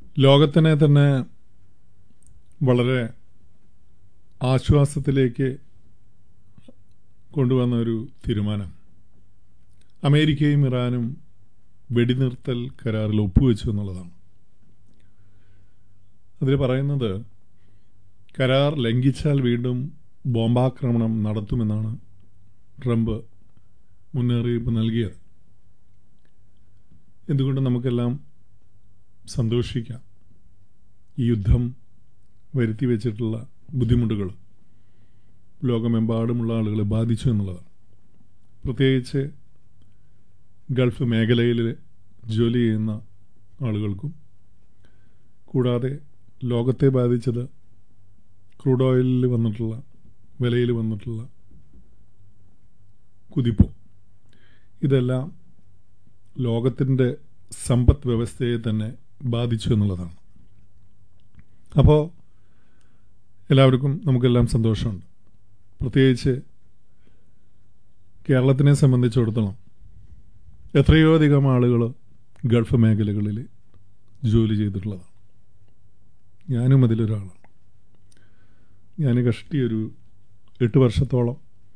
ലോകത്തിനെ തന്നെ വളരെ ആശ്വാസത്തിലേക്ക് കൊണ്ടുവന്ന ഒരു തീരുമാനം അമേരിക്കയും ഇറാനും വെടിനിർത്തൽ കരാറിൽ ഒപ്പുവെച്ചു എന്നുള്ളതാണ് അതിൽ പറയുന്നത് കരാർ ലംഘിച്ചാൽ വീണ്ടും ബോംബാക്രമണം നടത്തുമെന്നാണ് ട്രംപ് മുന്നറിയിപ്പ് നൽകിയത് എന്തുകൊണ്ട് നമുക്കെല്ലാം സന്തോഷിക്കാം ഈ യുദ്ധം വരുത്തി വെച്ചിട്ടുള്ള ബുദ്ധിമുട്ടുകൾ ലോകമെമ്പാടുമുള്ള ആളുകളെ ബാധിച്ചു എന്നുള്ളതാണ് പ്രത്യേകിച്ച് ഗൾഫ് മേഖലയിൽ ജോലി ചെയ്യുന്ന ആളുകൾക്കും കൂടാതെ ലോകത്തെ ബാധിച്ചത് ക്രൂഡ് ഓയിലിൽ വന്നിട്ടുള്ള വിലയിൽ വന്നിട്ടുള്ള കുതിപ്പും ഇതെല്ലാം ലോകത്തിൻ്റെ സമ്പദ് വ്യവസ്ഥയെ തന്നെ ബാധിച്ചു എന്നുള്ളതാണ് അപ്പോൾ എല്ലാവർക്കും നമുക്കെല്ലാം സന്തോഷമുണ്ട് പ്രത്യേകിച്ച് കേരളത്തിനെ സംബന്ധിച്ചിടത്തോളം എത്രയോ അധികം ആളുകൾ ഗൾഫ് മേഖലകളിൽ ജോലി ചെയ്തിട്ടുള്ളതാണ് ഞാനും അതിലൊരാളാണ് ഞാൻ കഷ്ടി ഒരു എട്ട് വർഷത്തോളം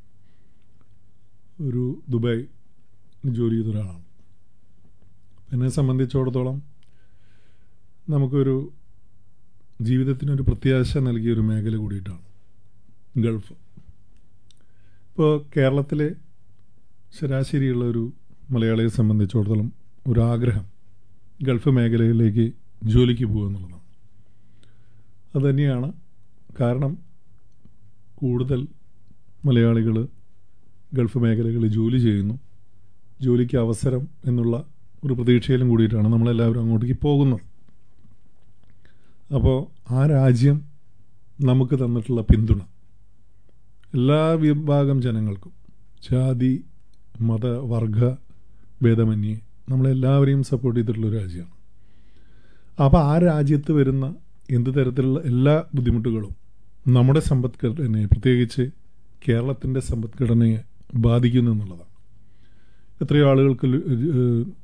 ഒരു ദുബായ് ജോലി ചെയ്ത ഒരാളാണ് എന്നെ സംബന്ധിച്ചിടത്തോളം നമുക്കൊരു ജീവിതത്തിനൊരു പ്രത്യാശ നൽകിയൊരു മേഖല കൂടിയിട്ടാണ് ഗൾഫ് ഇപ്പോൾ കേരളത്തിലെ ശരാശരിയുള്ള ഒരു മലയാളിയെ സംബന്ധിച്ചിടത്തോളം ഒരു ആഗ്രഹം ഗൾഫ് മേഖലയിലേക്ക് ജോലിക്ക് പോകുക എന്നുള്ളതാണ് അതുതന്നെയാണ് കാരണം കൂടുതൽ മലയാളികൾ ഗൾഫ് മേഖലകളിൽ ജോലി ചെയ്യുന്നു ജോലിക്ക് അവസരം എന്നുള്ള ഒരു പ്രതീക്ഷയിലും കൂടിയിട്ടാണ് നമ്മളെല്ലാവരും അങ്ങോട്ടേക്ക് പോകുന്നത് അപ്പോൾ ആ രാജ്യം നമുക്ക് തന്നിട്ടുള്ള പിന്തുണ എല്ലാ വിഭാഗം ജനങ്ങൾക്കും ജാതി മത വർഗ ഭേദമന്യേ നമ്മളെല്ലാവരെയും സപ്പോർട്ട് ചെയ്തിട്ടുള്ള ഒരു രാജ്യമാണ് അപ്പോൾ ആ രാജ്യത്ത് വരുന്ന എന്ത് തരത്തിലുള്ള എല്ലാ ബുദ്ധിമുട്ടുകളും നമ്മുടെ സമ്പദ്ഘടനയെ പ്രത്യേകിച്ച് കേരളത്തിൻ്റെ സമ്പദ്ഘടനയെ ബാധിക്കുന്നു എന്നുള്ളതാണ് എത്രയോ ആളുകൾക്ക്